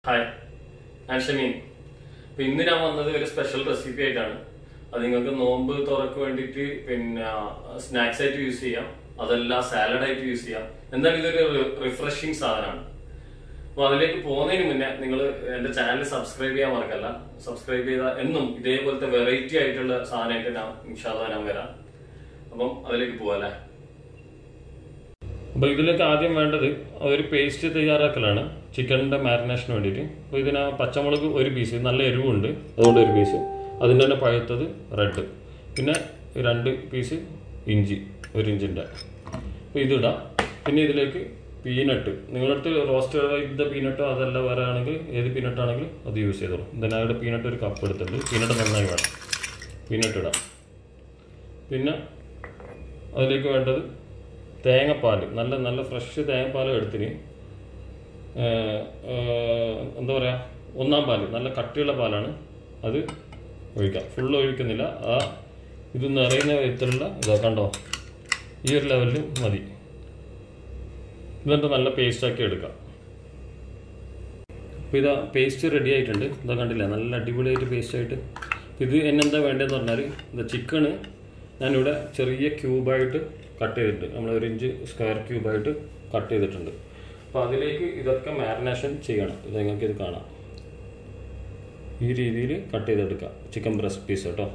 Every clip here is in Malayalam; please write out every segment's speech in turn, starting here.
ഹായ് ഞാൻ ഷമീൻ അപ്പൊ ഇന്ന് ഞാൻ വന്നത് ഒരു സ്പെഷ്യൽ റെസിപ്പി ആയിട്ടാണ് അത് നിങ്ങൾക്ക് നോമ്പ് തുറക്ക് വേണ്ടിയിട്ട് പിന്നെ സ്നാക്സ് ആയിട്ട് യൂസ് ചെയ്യാം അതല്ല സാലഡ് ആയിട്ട് യൂസ് ചെയ്യാം എന്തായാലും ഇതൊരു റിഫ്രഷിങ് സാധനമാണ് അപ്പൊ അതിലേക്ക് പോകുന്നതിന് മുന്നേ നിങ്ങൾ എന്റെ ചാനൽ സബ്സ്ക്രൈബ് ചെയ്യാൻ മറക്കല്ല സബ്സ്ക്രൈബ് ചെയ്താൽ എന്നും ഇതേപോലത്തെ വെറൈറ്റി ആയിട്ടുള്ള സാധനമായിട്ട് ഞാൻ ഇൻഷാല്ല ഞാൻ വരാം അപ്പം അതിലേക്ക് പോവാല്ലേ അപ്പോൾ ഇതിലേക്ക് ആദ്യം വേണ്ടത് ഒരു പേസ്റ്റ് തയ്യാറാക്കലാണ് ചിക്കനിൻ്റെ മാരിനേഷന് വേണ്ടിയിട്ട് അപ്പോൾ ഇതിന് പച്ചമുളക് ഒരു പീസ് നല്ല എരിവുണ്ട് അതുകൊണ്ട് ഒരു പീസ് അതിൻ്റെ തന്നെ പഴുത്തത് റെഡ് പിന്നെ രണ്ട് പീസ് ഇഞ്ചി ഒരു ഇഞ്ചിൻ്റെ അപ്പോൾ ഇതിടാം പിന്നെ ഇതിലേക്ക് പീനട്ട് നിങ്ങളുടെ അടുത്ത് റോസ്റ്റ് ചെയ്ത പീനട്ടോ അതല്ല വേറെ ആണെങ്കിൽ ഏത് പീനട്ട് ആണെങ്കിലും അത് യൂസ് ചെയ്തോളൂ ഇതിനകത്ത് പീനട്ട് ഒരു കപ്പ് എടുത്തിട്ടുണ്ട് പീനട്ട് നന്നായി വേണം പീനട്ട് ഇടാം പിന്നെ അതിലേക്ക് വേണ്ടത് തേങ്ങാപ്പാൽ നല്ല നല്ല ഫ്രഷ് തേങ്ങാപ്പാൽ എടുത്തിന് ഏഹ്, ഏഹ്, എന്താ പറയുക ഒന്നാം പാല് നല്ല കട്ടിയുള്ള പാലാണ് അത് ഒഴിക്കാം ഫുള്ള് ഒഴിക്കുന്നില്ല ആ ഇത് നിറയുന്ന വിധത്തിലുള്ള ഇതാ കണ്ടോ ഈ ഒരു ലെവലിൽ മതി എന്നിട്ട് നല്ല പേസ്റ്റാക്കി എടുക്കാം അപ്പോൾ ഇതാ പേസ്റ്റ് റെഡി ആയിട്ടുണ്ട് ഇതാ കണ്ടില്ല നല്ല അടിപൊളിയായിട്ട് പേസ്റ്റ് ആയിട്ട് ഇത് എന്നെന്താ വേണ്ടതെന്ന് പറഞ്ഞാൽ ഇതാ ചിക്കണ് ഞാനിവിടെ ചെറിയ ക്യൂബായിട്ട് കട്ട് ചെയ്തിട്ടുണ്ട് നമ്മൾ ഒരു ഇഞ്ച് സ്ക്വയർ ക്യൂബായിട്ട് കട്ട് ചെയ്തിട്ടുണ്ട് അപ്പോൾ അതിലേക്ക് ഇതൊക്കെ മാരിനേഷൻ ചെയ്യണം ഇത് നിങ്ങൾക്ക് ഇത് കാണാം ഈ രീതിയിൽ കട്ട് ചെയ്തെടുക്കാം ചിക്കൻ ബ്രസ്റ്റ് പീസ് കേട്ടോ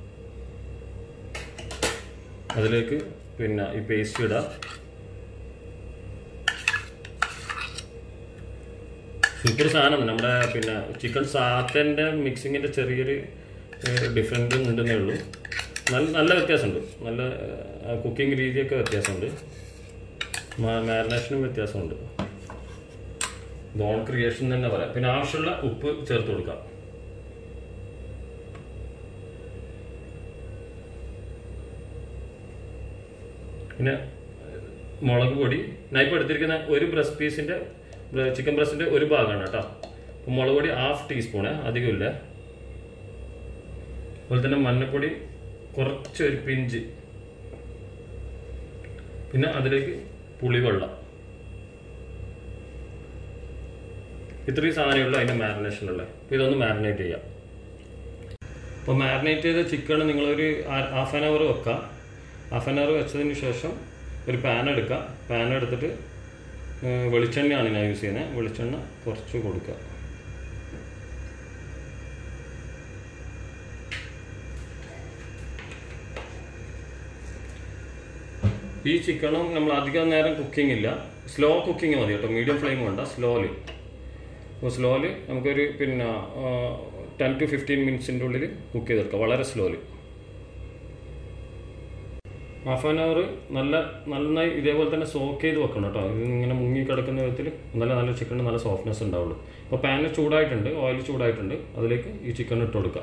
അതിലേക്ക് പിന്നെ ഈ പേസ്റ്റ് ഇടാം സൂപ്പർ സാധനം നമ്മുടെ പിന്നെ ചിക്കൻ സാത്തൻ്റെ മിക്സിങ്ങിൻ്റെ ചെറിയൊരു ഡിഫറെൻ്റ് ഉണ്ടെന്നേ ഉള്ളൂ നല്ല നല്ല വ്യത്യാസമുണ്ട് നല്ല കുക്കിംഗ് രീതിയൊക്കെ വ്യത്യാസമുണ്ട് മാരിനേഷനും വ്യത്യാസമുണ്ട് ബോൺ ക്രിയേഷൻ തന്നെ പറയാം പിന്നെ ആവശ്യമുള്ള ഉപ്പ് ചേർത്ത് കൊടുക്കാം പിന്നെ മുളക് പൊടി ഞാൻ ഇപ്പോൾ എടുത്തിരിക്കുന്ന ഒരു ബ്രസ്റ്റ് പീസിന്റെ ചിക്കൻ ബ്രസ്റ്റിന്റെ ഒരു ഭാഗമാണ് കേട്ടോ അപ്പോൾ മുളക് പൊടി ഹാഫ് ടീസ്പൂണ് അധികമില്ല അതുപോലെ തന്നെ മഞ്ഞൾപ്പൊടി കുറച്ച് ഒരു പിഞ്ച് പിന്നെ അതിലേക്ക് പുളിവെള്ളം ഇത്രയും സാധനമുള്ളൂ അതിൻ്റെ മാരിനേഷനുള്ള അപ്പോൾ ഇതൊന്ന് മാരിനേറ്റ് ചെയ്യാം അപ്പോൾ മാരിനേറ്റ് ചെയ്ത ചിക്കൺ നിങ്ങളൊരു ഹാഫ് ആൻ അവർ വെക്കുക ഹാഫ് ആൻ അവർ വെച്ചതിന് ശേഷം ഒരു പാൻ എടുക്കുക പാൻ എടുത്തിട്ട് ഏഹ്, വെളിച്ചെണ്ണയാണ് ഞാൻ യൂസ് ചെയ്യുന്നത് വെളിച്ചെണ്ണ കുറച്ച് കൊടുക്കുക ഈ ചിക്കണും നമ്മൾ അധികം നേരം കുക്കിംഗ് ഇല്ല സ്ലോ കുക്കിംഗ് മതി കേട്ടോ മീഡിയം ഫ്ലെയിം വേണ്ട സ്ലോലി അപ്പോൾ സ്ലോലി നമുക്കൊരു പിന്നെ ടെൻ ടു ഫിഫ്റ്റീൻ മിനിറ്റ്സിൻ്റെ ഉള്ളിൽ കുക്ക് ചെയ്തെടുക്കാം വളരെ സ്ലോലി ഹാഫ് ആൻ അവർ നല്ല നന്നായി ഇതേപോലെ തന്നെ സോക്ക് ചെയ്ത് വെക്കണം കേട്ടോ ഇത് ഇങ്ങനെ മുങ്ങി കിടക്കുന്ന വിധത്തിൽ നല്ല നല്ല ചിക്കന് നല്ല സോഫ്റ്റ്നെസ് ഉണ്ടാവുള്ളൂ അപ്പോൾ പാന് ചൂടായിട്ടുണ്ട് ഓയിൽ ചൂടായിട്ടുണ്ട് അതിലേക്ക് ഈ ചിക്കൻ ഇട്ട് കൊടുക്കുക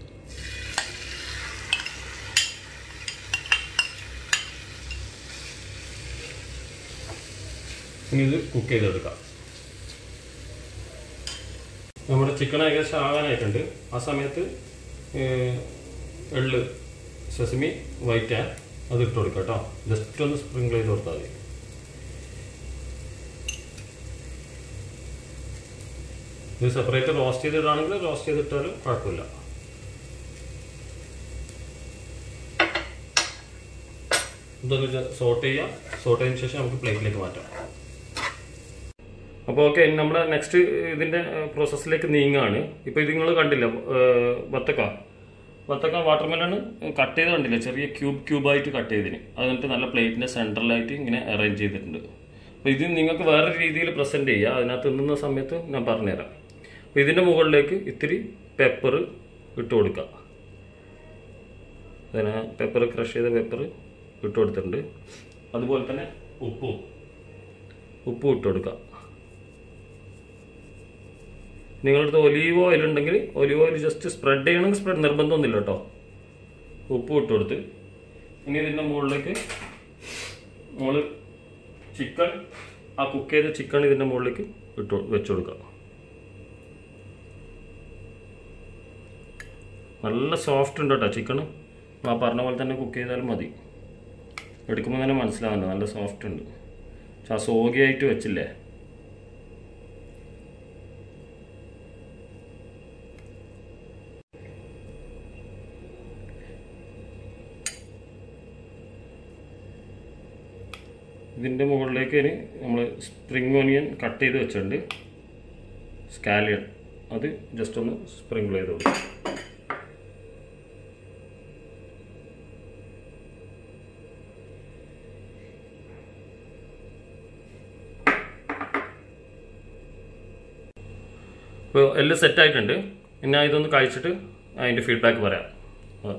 ഇനി ഇത് കുക്ക് ചെയ്തെടുക്കാം നമ്മുടെ ചിക്കൻ ഏകദേശം ആകാനായിട്ടുണ്ട് ആ സമയത്ത് ഏഹ്, എള്ള് സെസമി വൈറ്റ് അത് ഇട്ട് കൊടുക്കാം കേട്ടോ ജസ്റ്റ് ഒന്ന് സ്പ്രിങ്കിൾ ചെയ്ത് കൊടുത്താൽ മതി ഇത് സെപ്പറേറ്റ് റോസ്റ്റ് ചെയ്തിട്ടാണെങ്കിൽ റോസ്റ്റ് ചെയ്തിട്ടാലും കുഴപ്പമില്ല ഇതൊന്ന് സോട്ട് ചെയ്യാം സോട്ട് ചെയ്തതിന് ശേഷം നമുക്ക് പ്ലേറ്റിലേക്ക് മാറ്റാം അപ്പോൾ ഓക്കെ നമ്മുടെ നെക്സ്റ്റ് ഇതിന്റെ പ്രോസസ്സിലേക്ക് നീങ്ങാണ് ഇപ്പോൾ ഇത് നിങ്ങൾ കണ്ടില്ല ഏഹ്, വത്തക്ക വത്തക്ക വാട്ടർമെലൺ കട്ട് ചെയ്ത് കണ്ടില്ല ചെറിയ ക്യൂബ് ക്യൂബായിട്ട് കട്ട് ചെയ്തിന് അത് എന്നിട്ട് നല്ല പ്ലേറ്റിന്റെ സെൻട്രലായിട്ട് ഇങ്ങനെ അറേഞ്ച് ചെയ്തിട്ടുണ്ട് അപ്പോൾ ഇത് നിങ്ങൾക്ക് വേറെ രീതിയിൽ പ്രസന്റ് ചെയ്യുക അതിനകത്ത് തിന്നുന്ന സമയത്ത് ഞാൻ പറഞ്ഞുതരാം അപ്പോൾ ഇതിന്റെ മുകളിലേക്ക് ഇത്തിരി പെപ്പർ ഇട്ട് കൊടുക്കുക അതിന് പെപ്പർ ക്രഷ് ചെയ്ത പെപ്പർ ഇട്ട് കൊടുത്തിട്ടുണ്ട് അതുപോലെ തന്നെ ഉപ്പും ഉപ്പും ഇട്ട് കൊടുക്കുക നിങ്ങളടുത്ത് ഒലീവ് ഓയിൽ ഉണ്ടെങ്കിൽ ഒലീവ് ഓയിൽ ജസ്റ്റ് സ്പ്രെഡ് ചെയ്യണമെങ്കിൽ സ്പ്രെഡ് നിർബന്ധമൊന്നുമില്ല കേട്ടോ ഉപ്പ് ഇട്ട് കൊടുത്ത് ഇനി ഇതിൻ്റെ മുകളിലേക്ക് നമ്മൾ ചിക്കൻ ആ കുക്ക് ചെയ്ത ചിക്കൻ ഇതിൻ്റെ മുകളിലേക്ക് ഇട്ട് വെച്ച് കൊടുക്കുക നല്ല സോഫ്റ്റ് ഉണ്ട് കേട്ടോ ചിക്കൻ ആ പറഞ്ഞ പോലെ തന്നെ കുക്ക് ചെയ്താലും മതി എടുക്കുമ്പോൾ തന്നെ മനസ്സിലാവുന്നുണ്ട് നല്ല സോഫ്റ്റ് ഉണ്ട് പക്ഷെ ആ സോഗിയായിട്ട് വെച്ചില്ലേ ഇതിൻ്റെ മുകളിലേക്ക് നമ്മൾ സ്പ്രിംഗ് ഓനിയൻ കട്ട് ചെയ്ത് വെച്ചിട്ടുണ്ട് സ്കാലിയൺ അത് ജസ്റ്റ് ഒന്ന് സ്പ്രിങ്കിൾ ചെയ്ത് കൊടുക്കും ഇപ്പോൾ എല്ലാം സെറ്റ് ആയിട്ടുണ്ട് ഇനി ഞാൻ ഇതൊന്ന് കഴിച്ചിട്ട് അതിൻ്റെ ഫീഡ്ബാക്ക് പറയാം ആ.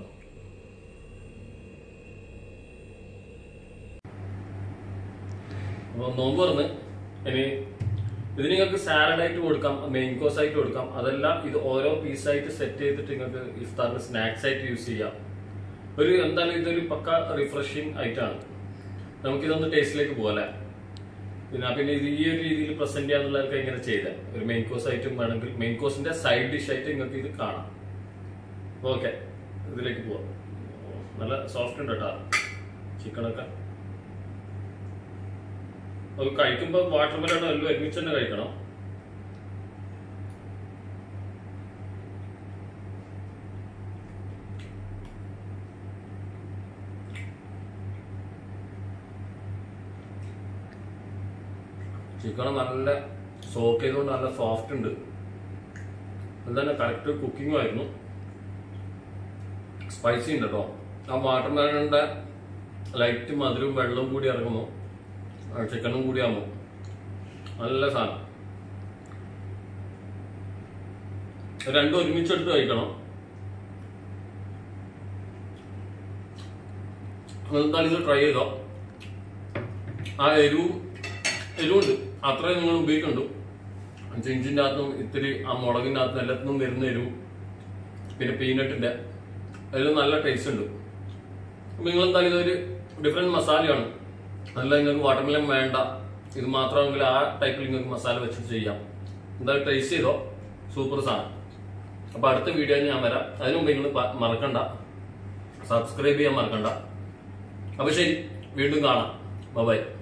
അപ്പോൾ നോമ്പ് പറഞ്ഞ് ഇനി ഇത് നിങ്ങൾക്ക് സാലഡ് ആയിട്ട് കൊടുക്കാം മെയിൻ കോഴ്സ് ആയിട്ട് കൊടുക്കാം അതെല്ലാം ഇത് ഓരോ പീസായിട്ട് സെറ്റ് ചെയ്തിട്ട് നിങ്ങൾക്ക് ഇഫ്താറിന് സ്നാക്സ് ആയിട്ട് യൂസ് ചെയ്യാം ഒരു എന്തായാലും ഇതൊരു പക്ക റിഫ്രഷിങ് ആയിട്ടാണ് നമുക്കിതൊന്ന് ടേസ്റ്റിലേക്ക് പോകല്ലേ പിന്നെ പിന്നെ ഇത് ഈ ഒരു രീതിയിൽ പ്രസന്റ് ചെയ്യാന്നുള്ളതൊക്കെ ഇങ്ങനെ ചെയ്തേ ഒരു മെയിൻ കോഴ്സ് ആയിട്ടും വേണമെങ്കിൽ മെയിൻ കോഴ്സിന്റെ സൈഡ് ഡിഷ് ആയിട്ട് നിങ്ങൾക്ക് ഇത് കാണാം ഓക്കെ ഇതിലേക്ക് പോവാം നല്ല സോഫ്റ്റ് ഉണ്ട് കേട്ടോ ചിക്കനൊക്കെ അത് കഴിക്കുമ്പോൾ വാട്ടർ മെലൺ എല്ലാം ഒരുമിച്ച് തന്നെ കഴിക്കണം ചിക്കൻ നല്ല സോക്ക് ചെയ്തുകൊണ്ട് നല്ല സോഫ്റ്റ് ഉണ്ട് അതുതന്നെ കറക്റ്റ് കുക്കിംഗും ആയിരുന്നു സ്പൈസി ഉണ്ട് കേട്ടോ ആ വാട്ടർ മെലണിന്റെ ലൈറ്റ് മധുരവും വെള്ളവും കൂടി ഇറങ്ങുമ്പോൾ ചിക്കനും കൂടി ആകുമ്പോൾ നല്ല സാധനം രണ്ടും ഒരുമിച്ചെടുത്ത് കഴിക്കണം എന്തായാലും ഇത് ട്രൈ ചെയ്തോ ആ എരിവും എരിവുണ്ട് അത്രയും നിങ്ങൾ ഉപയോഗിക്കണ്ടു ചിഞ്ചിൻ്റെ അകത്തും ഇത്തിരി ആ മുളകിൻ്റെ അകത്തും എല്ലാത്തിനും വരുന്ന എരിവും പിന്നെ പീനട്ടിന്റെ അതിൽ നല്ല ടേസ്റ്റ് ഉണ്ട് അപ്പൊ നിങ്ങൾ എന്തായാലും ഇതൊരു ഡിഫറെന്റ് മസാലയാണ് അല്ല നിങ്ങൾക്ക് വാട്ടർമെലൻ വേണ്ട ഇത് മാത്രമാണെങ്കിൽ ആ ടൈപ്പിൽ നിങ്ങൾക്ക് മസാല വെച്ച് ചെയ്യാം എന്തായാലും ടേസ്റ്റ് ചെയ്തോ സൂപ്പർ സാധനം അപ്പൊ അടുത്ത വീഡിയോ ഞാൻ വരാം അതിനു മുമ്പ് നിങ്ങൾ പ- മറക്കണ്ട സബ്സ്ക്രൈബ് ചെയ്യാൻ മറക്കണ്ട അപ്പൊ ശരി വീണ്ടും കാണാം ബൈ